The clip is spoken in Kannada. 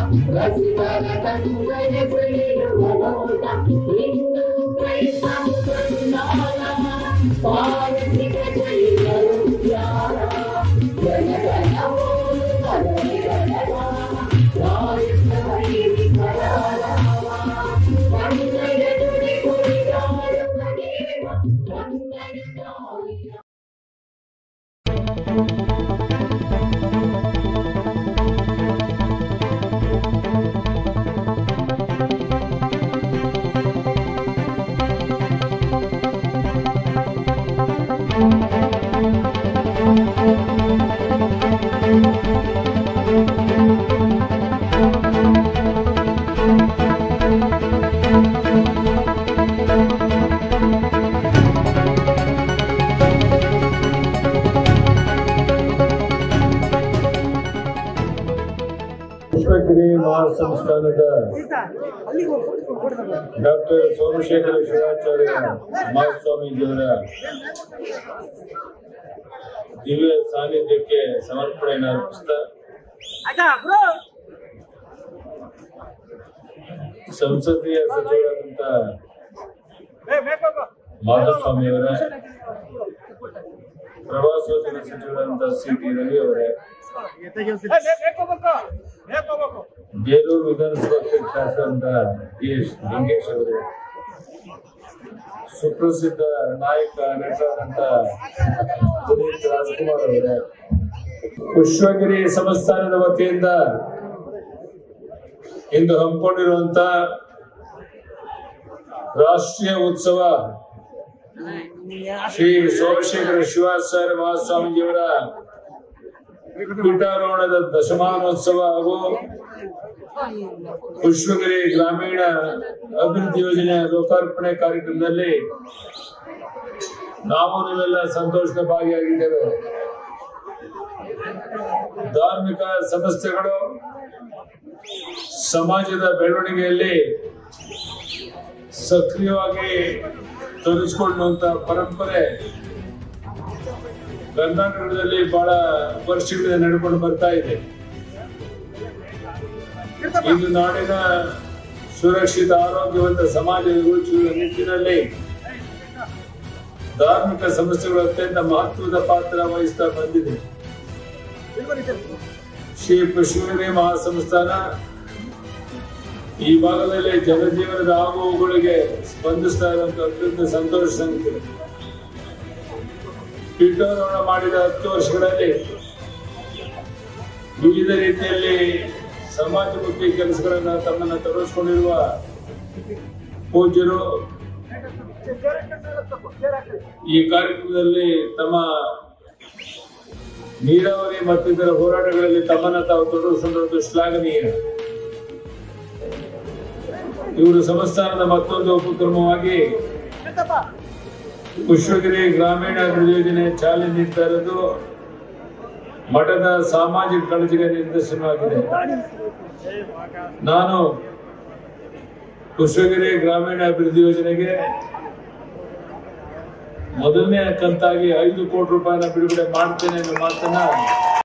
ವಿಶ್ವಗಿರಿ ಮಹಾಸಂಸ್ಥಾನದ ಡಾಕ್ಟರ್ ಸೋಮಶೇಖರ ಶಿವಾಚಾರ್ಯ ಮಹಾಸ್ವಾಮೀಜಿಯವರ ದಿವ್ಯ ಸಾನ್ನಿಧ್ಯಕ್ಕೆ ಸಮರ್ಪಣೆಯನ್ನು ಅರ್ಪಿಸ್ತಾ ಸಂಸದೀಯ ಸಚಿವರಾದಂತ ಮಾಧುಸ್ವಾಮಿಯವರ ಪ್ರವಾಸೋದ್ಯಮ ಸಚಿವರಾದಂತ ಸಿ ಟಿ ರವಿ ಅವರೇ ಬೇಲೂರು ವಿಧಾನಸಭಾ ಕ್ಷೇತ್ರ ಶಾಸಕರಾದ ಬಿ ಎಸ್ ಲಿಂಗೇಶ್ ಅವರೇ ಸುಪ್ರಸಿದ್ಧ ನಾಯಕ ನಟರಾದಂತ ಪುನೀತ್ ರಾಜ್ಕುಮಾರ್ ಅವರೇ ವಿಶ್ವಗಿರಿ ಸಂಸ್ಥಾನದ ವತಿಯಿಂದ ಇಂದು ಹಮ್ಮಿಕೊಂಡಿರುವಂತ ರಾಷ್ಟ್ರೀಯ ಉತ್ಸವ ಶ್ರೀ ಸೋಮಶೇಖರ ಶಿವಾಚಾರ್ಯ ಮಹಾಸ್ವಾಮೀಜಿಯವರ ಪೀಠಾರೋಹಣದ ದಶಮಾನೋತ್ಸವ ಹಾಗೂ ವಿಶ್ವಗಿರಿ ಗ್ರಾಮೀಣ ಅಭಿವೃದ್ಧಿ ಯೋಜನೆ ಲೋಕಾರ್ಪಣೆ ಕಾರ್ಯಕ್ರಮದಲ್ಲಿ ನಾವು ನೀವೆಲ್ಲ ಸಂತೋಷದ ಭಾಗಿಯಾಗಿದ್ದೇವೆ ಧಾರ್ಮಿಕ ಸಂಸ್ಥೆಗಳು ಸಮಾಜದ ಬೆಳವಣಿಗೆಯಲ್ಲಿ ಸಕ್ರಿಯವಾಗಿ ತೊಡಗಿಸಿಕೊಳ್ಳುವಂತ ಪರಂಪರೆ ಕರ್ನಾಟಕದಲ್ಲಿ ಬಹಳ ವರ್ಷಗಳಿಂದ ನಡ್ಕೊಂಡು ಬರ್ತಾ ಇದೆ ಇಂದು ನಾಡಿನ ಸುರಕ್ಷಿತ ಆರೋಗ್ಯವಂತ ಸಮಾಜ ರೂಪಿಸುವ ನಿಟ್ಟಿನಲ್ಲಿ ಧಾರ್ಮಿಕ ಸಂಸ್ಥೆಗಳು ಅತ್ಯಂತ ಮಹತ್ವದ ಪಾತ್ರ ವಹಿಸ್ತಾ ಬಂದಿದೆ ಶ್ರೀ ಪುಷ್ಪಗಿರಿ ಮಹಾಸಂಸ್ಥಾನ ಈ ಭಾಗದಲ್ಲಿ ಜನಜೀವನದ ಆಗುವುಗಳಿಗೆ ಸ್ಪಂದಿಸ್ತಾ ಇರುವಂತ ಅತ್ಯಂತ ಸಂತೋಷ ಸಂಗತಿ ಪೀಠಾರೋಹಣ ಮಾಡಿದ ಹತ್ತು ವರ್ಷಗಳಲ್ಲಿ ವಿವಿಧ ರೀತಿಯಲ್ಲಿ ಸಮಾಜಮುಖಿ ಕೆಲಸಗಳನ್ನ ತಮ್ಮನ್ನ ತೊಡಗಿಸಿಕೊಂಡಿರುವ ಪೂಜ್ಯರು ಈ ಕಾರ್ಯಕ್ರಮದಲ್ಲಿ ತಮ್ಮ ನೀರಾವರಿ ಮತ್ತಿತರ ಹೋರಾಟಗಳಲ್ಲಿ ತಮ್ಮನ್ನ ತಾವು ತೊಡಗಿಸಿಕೊಂಡಿರುವುದು ಶ್ಲಾಘನೀಯ ಇವರು ಸಂಸ್ಥಾನದ ಮತ್ತೊಂದು ಉಪಕ್ರಮವಾಗಿ ವಿಶ್ವಗಿರಿ ಗ್ರಾಮೀಣ ಅಭಿವೃದ್ಧಿ ಯೋಜನೆ ಚಾಲನೆ ನೀಡ್ತಾ ಇರೋದು ಮಠದ ಸಾಮಾಜಿಕ ಕಾಳಜಿಗೆ ನಿರ್ದೇಶನವಾಗಿದೆ ನಾನು ವಿಶ್ವಗಿರಿ ಗ್ರಾಮೀಣ ಅಭಿವೃದ್ಧಿ ಯೋಜನೆಗೆ ಮೊದಲನೇ ಕಂತಾಗಿ ಐದು ಕೋಟಿ ರೂಪಾಯಿನ ಬಿಡುಗಡೆ ಮಾಡ್ತೇನೆ ಅನ್ನೋ ಮಾತನ್ನ